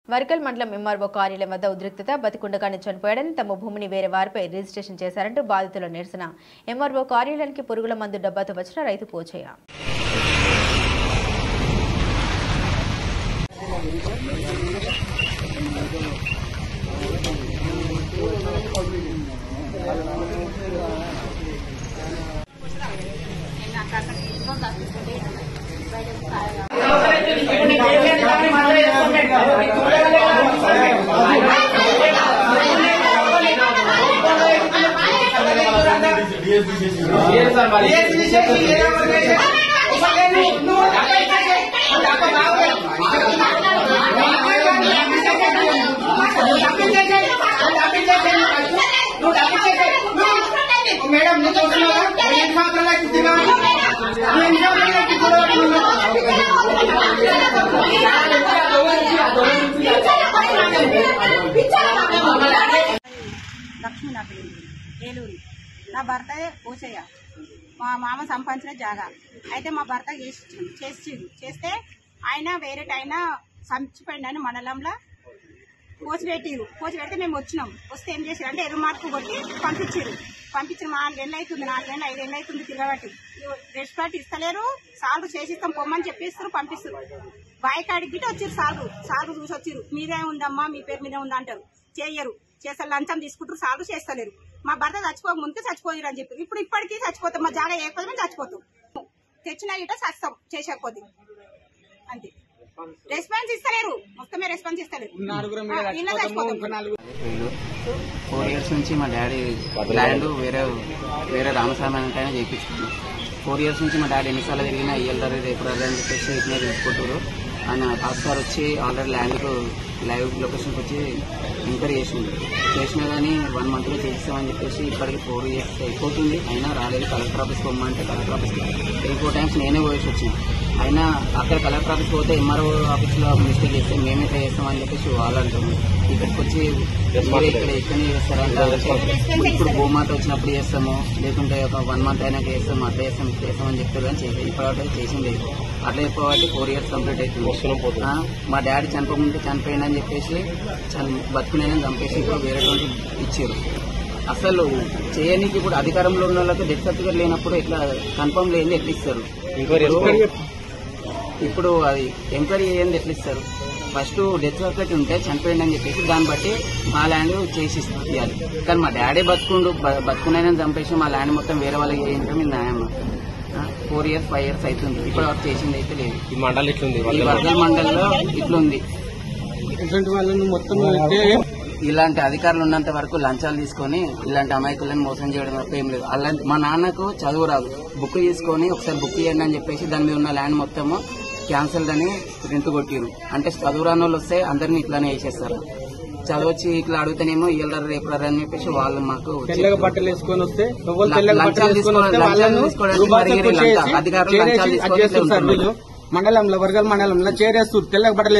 వర్గల్ మండలం ఎంఆర్ఓ కార్యాలయం వద్ద ఉద్రిక్తత బతికుండగానే చనిపోయాడని తమ భూమిని వేరే వారిపై రిజిస్ట్రేషన్ చేశారంటూ బాధితుల నిరసన ఎంఆర్ఓ కార్యాలయానికి పురుగుల మందు డబ్బాతో వచ్చిన రైతు పోచయ్య మేడం నీకు చూస్తున్నావా ఎన్ని సంవత్సరాలు అవుతుందిగా? నువ్వు ఎన్ని సంవత్సరాలు లక్ష్మి నా పేరు ఏలూరు నా భర్త పోచయ్య మా మామ సంపాదించిన జాగా అయితే మా భర్త చేసి చేసి చేస్తే ఆయన వేరే ఆయన చచ్చిపోయిండని మండలంలో కోచి పెట్టిరు కోచి పెడితే మేము వచ్చినాం వస్తే ఏం చేసారు అంటే ఎరువు మార్కు కొట్టి పంపించారు పంపించిన నాలుగేళ్ళు అవుతుంది నాలుగేళ్ళు ఐదేళ్ళు అవుతుంది తిరగబట్టి రెస్పాట్ ఇస్తలేరు సాల్వ్ చేసిస్తాం పొమ్మని చెప్పిస్తారు పంపిస్తారు బాయికాడికి గిట్ట వచ్చారు సాల్వ్ సాల్వ్ చూసి వచ్చారు మీదే ఉందమ్మా మీ పేరు మీదే ఉందా అంటారు చేయరు చేసే లంచం తీసుకుంటారు సాల్వ్ చేస్తలేరు మా భర్త చచ్చిపోక ముందుకే చచ్చిపోయారు అని చెప్పి ఇప్పుడు ఇప్పటికీ చచ్చిపోతాం మా జాగా ఏ మేము చచ్చిపోతాం తెచ్చిన గిట్ట చస్తాం చేసే కొద్ది అంతే రెస్పాన్స్ ఇస్తలేరు మొత్తమే రెస్పాన్స్ ఇస్తలేరు ఆ, ఇలా చచ్చిపోతాం వీళ్ళు ఫోర్ ఇయర్స్ నుంచి మా డాడీ ల్యాండ్ వేరే వేరే రామస్వామి అంటే చేయించుకున్నాం ఫోర్ ఇయర్స్ నుంచి మా డాడీ ఎన్నిసార్లు తిరిగినా ఇయ్యాలి రేపు రాదు అని చెప్పేసి ఇట్లా తీసుకుంటారు ఆయన పాస్టర్ వచ్చి ఆల్రెడీ ల్యాండ్కు లైవ్ లొకేషన్కి వచ్చి ఎంక్వైరీ చేసిండు చేసినా కానీ వన్ మంత్లో చేయిస్తామని చెప్పేసి ఇప్పటికి ఫోర్ ఇయర్స్ అయిపోతుంది అయినా రాలేదు కలెక్టర్ ఆఫీస్కి పొమ్మంటే కలెక్టర్ ఆఫీస్కి త్రీ ఫోర్ టైమ్స్ నేనే పోయేసి వచ్చింది అయినా అక్కడ కలెక్టర్ ఆఫీస్కి పోతే ఎంఆర్ఓ ఆఫీస్లో మిస్టేక్ చేస్తే మేము ఎట్లా చేస్తామని చెప్పేసి వాళ్ళు అంటున్నారు ఇక్కడికి వచ్చి మీరే ఇక్కడ ఎక్కడ చేస్తారంటే ఇప్పుడు భూమాత వచ్చినప్పుడు చేస్తాము లేకుంటే ఒక వన్ మంత్ అయినాక చేస్తాము అట్లా చేస్తాం ఇట్లా చేస్తాం అని చెప్తారు కానీ చేసి ఇప్పటివరకు చేసింది లేదు అట్లా చెప్పబట్టి ఫోర్ ఇయర్స్ కంప్లీట్ అవుతుంది ఆ, మా డాడీ చనిపోకుంటే చనిపోయిందని చెప్పేసి చని బతుకునేనని చంపేసి ఇప్పుడు వేరే వాళ్ళు ఇచ్చారు అసలు చేయనీకి ఇప్పుడు అధికారంలో ఉన్న వాళ్ళకి డెత్ సర్టిఫికేట్ లేనప్పుడు ఇట్లా కన్ఫర్మ్ లేని ఎట్లా ఇస్తారు ఇప్పుడు అది ఎంక్వైరీ చేయండి ఎట్లా ఇస్తారు ఫస్ట్ డెత్ సర్టిఫికేట్ ఉంటే చనిపోయిందని చెప్పేసి దాన్ని బట్టి మా ల్యాండ్ చేసి ఇవ్వాలి కానీ మా డాడీ బతుకుండు బ- బతుకున్నాయని చంపేసి మా ల్యాండ్ మొత్తం వేరే వాళ్ళకి చేయించడం ఇది న్యాయం ఫోర్ ఇయర్స్ ఫైవ్ ఇయర్స్ అవుతుంది ఇప్పుడు వరకు చేసింది అయితే లేదు ఈ మండలి ఇట్లుంది ఈ వర్గల్ మండలిలో ఇట్లుంది ఇటువంటి వాళ్ళని మొత్తం ఇలాంటి అధికారులు ఉన్నంత వరకు లంచాలు తీసుకొని ఇలాంటి అమాయకులను మోసం చేయడం తప్ప ఏం లేదు అలాంటి మా నాన్నకు చదువు రాదు బుక్ తీసుకొని ఒకసారి బుక్ చేయండి అని చెప్పేసి దాని మీద ఉన్న ల్యాండ్ మొత్తము క్యాన్సిల్ అని రెంట్ కొట్టిరు అంటే చదువు రాని వాళ్ళు వస్తే అందరినీ ఇట్లానే వేసేస్తారు చదువు వచ్చి ఇట్లా అడిగితేనేమో ఇయ్యాల రేపు రా అని చెప్పేసి వాళ్ళు మాకు తెల్లగా బట్టలు వేసుకొని వస్తే ఎవరు తెల్లగా లంచాలు బట్టలు వేసుకొని వస్తే తీసుకోవడం- వాళ్ళను లంచాలు తీసుకోవడానికి దుబాకకు మరిగిరి లంచ. చేసి- అధికారులు చేరేసి లంచాలు అది తీసుకొని చేస్తారు సార్ ఉంటున్నారు. వీళ్ళు మండలంలో వర్గాల మండలంలో చేరేస్తారు తెల్లగా బట్టలు